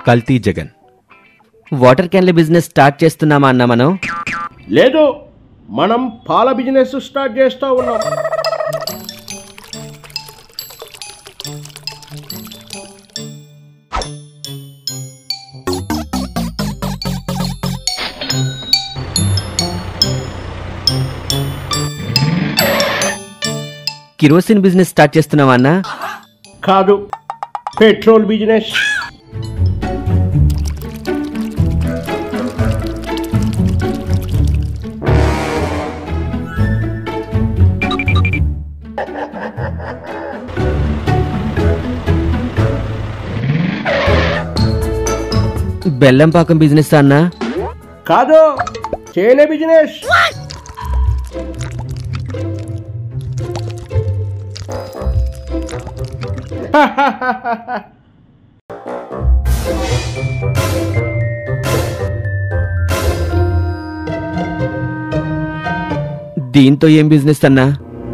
కల్తీ జగన్ వాటర్ క్యాన్ల business start చేస్తున్నామా అన్న మనం లేదు మనం పాల బిజినెస్ స్టార్ట్ చేస్తూ ఉన్నాం కిరోసిన్ బిజినెస్ స్టార్ట్ చేస్తున్నామా అన్న కాదు పెట్రోల్ బిజినెస్ బెల్లం పాకం బిజినెస్ అన్న కాదు తేనె బిజినెస్ దీంతో ఏం బిజినెస్ అన్నా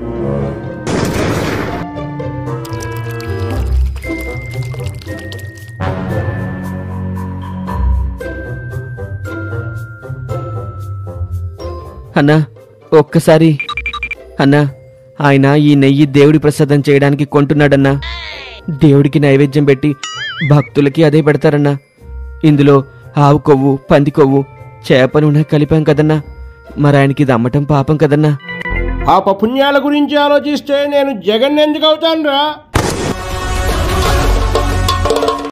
అన్నా ఒక్కసారి అన్నా ఆయన ఈ నెయ్యి దేవుడి ప్రసాదం చేయడానికి కొంటున్నాడన్నా దేవుడికి నైవేద్యం పెట్టి భక్తులకి అదే పెడతారన్నా ఇందులో ఆవు కొవ్వు పంది కొవ్వు చేప నూనె కలిపాం కదన్నా మరి ఆయనకి ఇది అమ్మటం పాపం కదన్నా పాప పుణ్యాల గురించి ఆలోచిస్తే నేను జగన్ ఎందుకు అవుతాను రా